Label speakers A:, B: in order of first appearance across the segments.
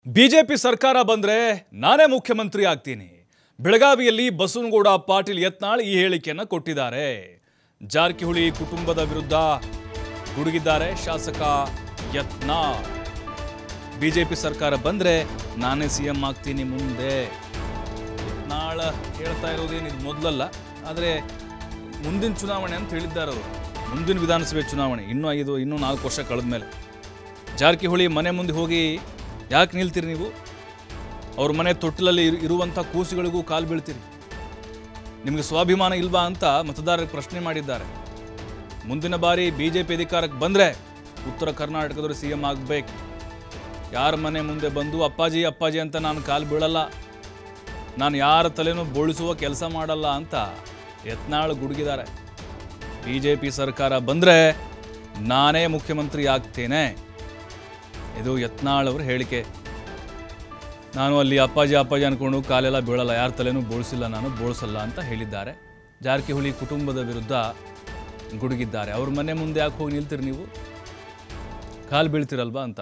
A: BJP ಸರ್ಕಾರ ಬಂದ್ರೆ ನಾನೇ ಮುಖ್ಯಮಂತ್ರಿ ಆಗ್ತೀನಿ ಬೆಳಗಾವಿಯಲ್ಲಿ ಬಸವನಗೌಡ ಪಾಟೀಲ್ ಯತ್ನಾಳ್ ಈ ಹೇಳಿಕೆಯನ್ನು ಕೊಟ್ಟಿದ್ದಾರೆ ಜಾರಕಿಹೊಳಿ ಕುಟುಂಬದ ವಿರುದ್ಧ ಗುಡುಗಿದ್ದಾರೆ ಶಾಸಕ ಯತ್ನಾಳ್ ಬಿಜೆಪಿ ಸರ್ಕಾರ ಬಂದ್ರೆ ನಾನೇ ಸಿ ಎಂ ಆಗ್ತೀನಿ ಮುಂದೆ ಯತ್ನಾಳ್ ಹೇಳ್ತಾ ಇರೋದೇನು ಇದು ಮೊದಲಲ್ಲ ಆದರೆ ಮುಂದಿನ ಚುನಾವಣೆ ಅಂತ ಹೇಳಿದ್ದಾರೆ ಅವರು ಮುಂದಿನ ವಿಧಾನಸಭೆ ಚುನಾವಣೆ ಇನ್ನೂ ಐದು ಇನ್ನೂ ನಾಲ್ಕು ವರ್ಷ ಕಳೆದ ಮೇಲೆ ಜಾರಕಿಹೊಳಿ ಮನೆ ಮುಂದೆ ಹೋಗಿ ಯಾಕೆ ನಿಲ್ತೀರಿ ನೀವು ಅವ್ರ ಮನೆ ತೊಟ್ಟಿಲಲ್ಲಿ ಇರು- ಇರುವಂಥ ಕೂಸುಗಳಿಗೂ ಕಾಲು ಬೀಳ್ತೀರಿ ನಿಮಗೆ ಸ್ವಾಭಿಮಾನ ಇಲ್ವಾ ಅಂತ ಮತದಾರರಿಗೆ ಪ್ರಶ್ನೆ ಮಾಡಿದ್ದಾರೆ ಮುಂದಿನ ಬಾರಿ ಬಿ ಜೆ ಪಿ ಅಧಿಕಾರಕ್ಕೆ ಬಂದರೆ ಉತ್ತರ ಕರ್ನಾಟಕದವರು ಸಿ ಎಂ ಆಗಬೇಕು ಯಾರ ಮನೆ ಮುಂದೆ ಬಂದು ಅಪ್ಪಾಜಿ ಅಪ್ಪಾಜಿ ಅಂತ ನಾನು ಕಾಲು ಬೀಳಲ್ಲ ನಾನು ಯಾರ ತಲೆನೂ ಬೋಳಿಸುವ ಕೆಲಸ ಮಾಡಲ್ಲ ಅಂತ ಯತ್ನಾಳ್ ಗುಡುಗಿದ್ದಾರೆ ಬಿ ಜೆ ಪಿ ಸರ್ಕಾರ ಬಂದರೆ ನಾನೇ ಮುಖ್ಯಮಂತ್ರಿ ಆಗ್ತೇನೆ ಇದು ಯತ್ನಾಳ್ ಅವ್ರ ಹೇಳಿಕೆ ನಾನು ಅಲ್ಲಿ ಅಪ್ಪಾಜಿ ಅಪ್ಪಾಜಿ ಅನ್ಕೊಂಡು ಕಾಲೆಲ್ಲ ಬೀಳಲ್ಲ ಯಾರ ತಲೆನೂ ಬೋಳಿಸಿಲ್ಲ ನಾನು ಬೋಳಿಸಲ್ಲ ಅಂತ ಹೇಳಿದ್ದಾರೆ ಜಾರಕಿಹೊಳಿ ಕುಟುಂಬದ ವಿರುದ್ಧ ಗುಡುಗಿದ್ದಾರೆ ಅವ್ರ ಮನೆ ಮುಂದೆ ಯಾಕೆ ಹೋಗಿ ನಿಲ್ತೀರಿ ನೀವು ಕಾಲು ಬೀಳ್ತಿರಲ್ವಾ ಅಂತ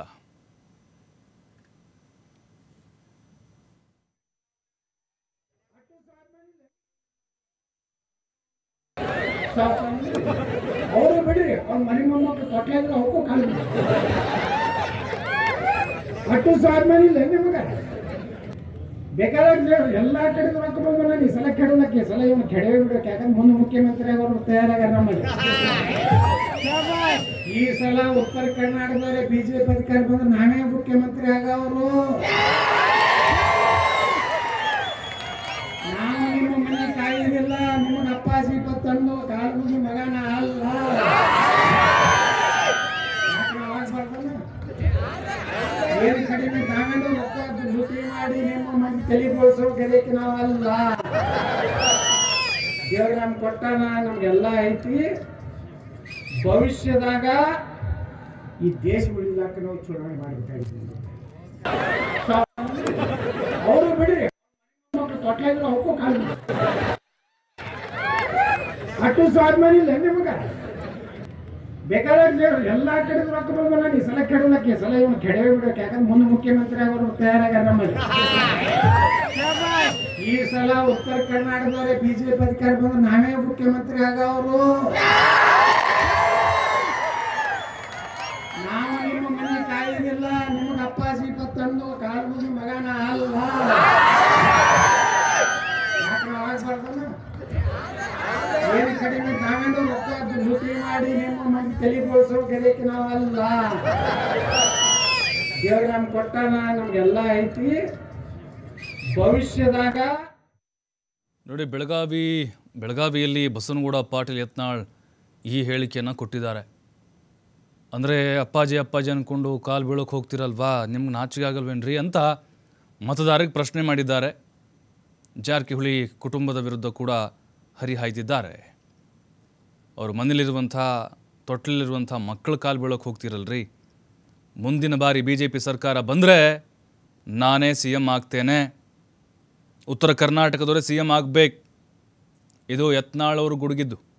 B: ಅವರು ಬಿಡ್ರಿ ಅವ್ರ ಮನೆ ಮೊಮ್ಮಕ್ಕಳು ತೊಟ್ಲಾಗಿಲ್ಲ ಹೋಗೋ ಕಾಲು ಅಟ್ಟು ಸಾವಿರ ಮನೆ ಇಲ್ಲ ನಿಮಗೆ ಬೇಕಾದ್ರೆ ಎಲ್ಲ ಕಡೆ ರೊಕ್ಕ ಬಂದಲ್ಲ ಈ ಸಲ ಕೆಡೋದಕ್ಕೆ ಈ ಸಲ ಇವನು ಕೆಡವೇ ಬಿಡಕ್ಕೆ ಯಾಕಂದ್ರೆ ಮುಂದೆ ಮುಖ್ಯಮಂತ್ರಿ ಆಗೋರು ತಯಾರಾಗಾರ ನಮ್ಮಲ್ಲಿ ಈ ಸಲ ಉತ್ತರ ಕರ್ನಾಟಕದವರೇ ಬಿಜೆಪಿ ಅಧಿಕಾರ ಬಂದ್ರೆ ನಾವೇ ಮುಖ್ಯಮಂತ್ರಿ ಆಗವರು ನಾವು ನಿಮ್ಮ ಮನೆ ಕಾಯಿದಿಲ್ಲ ನಿಮಗೆ ಅಪ್ಪಾಜಿ ತಂದು ಕಾಲು ಮುಗಿ ಮಗನ ಅಲ್ಲ ಯಾಕೆ ಅವಾಗ್ ಬರ್ತಾನ? ಏನ್ ಕಡಿಮೆ ನಾವೇನು ರೊಕ್ಕ ಲೂಟಿ ಮಾಡಿ ನಿಮ್ಮ ಮಂದಿ ತಲೆ ಬೋಳ್ಸೋ ಗೆಲೆಕ್ಕೆ ನಾವಲ್ಲ ದೇವ್ರು ನಮ್ಗೆ ಕೊಟ್ಟಾನ ನಮ್ಗೆಲ್ಲ ಐತಿ ಭವಿಷ್ಯದಾಗ ಈ ದೇಶ ಉಳಿಲಾಕ ನಾವು ಚುನಾವಣೆ ಮಾಡಬೇಕಾಗಿದ್ದೀವಿ ಅವರು ಬಿಡ್ರಿ ಮಕ್ಕಳು ತೊಟ್ಲಾಗಿಲ್ಲ ಹೋಗೋ ಕಾಲು ಅಟ್ಟು ಸಾವಿರ ಮನೆ ಇಲ್ಲ ನಿಮಗ ಬೇಕಾದ್ರೆ ಎಲ್ಲ ಕಡೆ ರೊಕ್ಕ ಬಂದಲ್ಲ ಈ ಸಲ ಕೆಡೋದಕ್ಕೆ ಈ ಸಲ ಇವನು ಕೆಡವೇ ಬಿಡಕ್ಕೆ ಯಾಕಂದ್ರೆ ಮುಂದೆ ಮುಖ್ಯಮಂತ್ರಿ ಆಗೋರು ತಯಾರಾಗಾರ ನಮ್ಮಲ್ಲಿ ಈ ಸಲ ಉತ್ತರ ಕರ್ನಾಟಕದವರೇ ಬಿಜೆಪಿ ಅಧಿಕಾರ ಬಂದ್ರೆ ನಾವೇ ಮುಖ್ಯಮಂತ್ರಿ ಆಗವರು ನಾವು ನಿಮ್ಮ ಮನೆ ಕಾಯಿದಿಲ್ಲ ನಿಮಗೆ ಅಪ್ಪಾಜಿ ತಂದು ಕಾಲು ಮುಗಿ ಮಗನ ಅಲ್ಲ ಯಾಕೆ ಅವಾಗ್ ಬರ್ತಾನ? ಏನ್ ಕಡಿಮೆ ನಾವೇನು ರೊಕ್ಕ ಲೂಟಿ ಮಾಡಿ ನಿಮ್ಮ ಮಂದಿ ತಲೆ ಬೋಳ್ಸೋ ಗೆಲೆಕ್ಕೆ ನಾವಲ್ಲ ದೇವ್ರು ನಮ್ಗೆ ಕೊಟ್ಟಾನ ನಮ್ಗೆಲ್ಲ ಐತಿ ಭವಿಷ್ಯದಾಗ
A: ನೋಡಿ ಬೆಳಗಾವಿ ಬೆಳಗಾವಿಯಲ್ಲಿ ಬಸವನಗೌಡ ಪಾಟೀಲ್ ಯತ್ನಾಳ್ ಈ ಹೇಳಿಕೆಯನ್ನು ಕೊಟ್ಟಿದ್ದಾರೆ ಅಂದರೆ ಅಪ್ಪಾಜಿ ಅಪ್ಪಾಜಿ ಅಂದ್ಕೊಂಡು ಕಾಲು ಬೀಳೋಕೆ ಹೋಗ್ತಿರಲ್ವಾ ನಿಮ್ಗೆ ನಾಚಿಕೆ ಆಗಲ್ವೇನ್ರಿ ಅಂತ ಮತದಾರರಿಗೆ ಪ್ರಶ್ನೆ ಮಾಡಿದ್ದಾರೆ ಜಾರಕಿಹೊಳಿ ಕುಟುಂಬದ ವಿರುದ್ಧ ಕೂಡ ಹರಿಹಾಯ್ದಿದ್ದಾರೆ ಅವ್ರ ಮನೇಲಿರುವಂಥ ತೊಟ್ಟಲಿರುವಂಥ ಮಕ್ಕಳು ಕಾಲು ಬೀಳೋಕೆ ಹೋಗ್ತಿರಲ್ರಿ ಮುಂದಿನ ಬಾರಿ ಬಿ ಜೆ ಪಿ ಸರ್ಕಾರ ಬಂದರೆ ನಾನೇ ಸಿ ಎಂ ಆಗ್ತೇನೆ ಉತ್ತರ ಕರ್ನಾಟಕದವರೇ ಸಿ ಎಂ ಆಗಬೇಕು ಇದು ಯತ್ನಾಳ್ ಅವರು ಗುಡುಗಿದ್ದು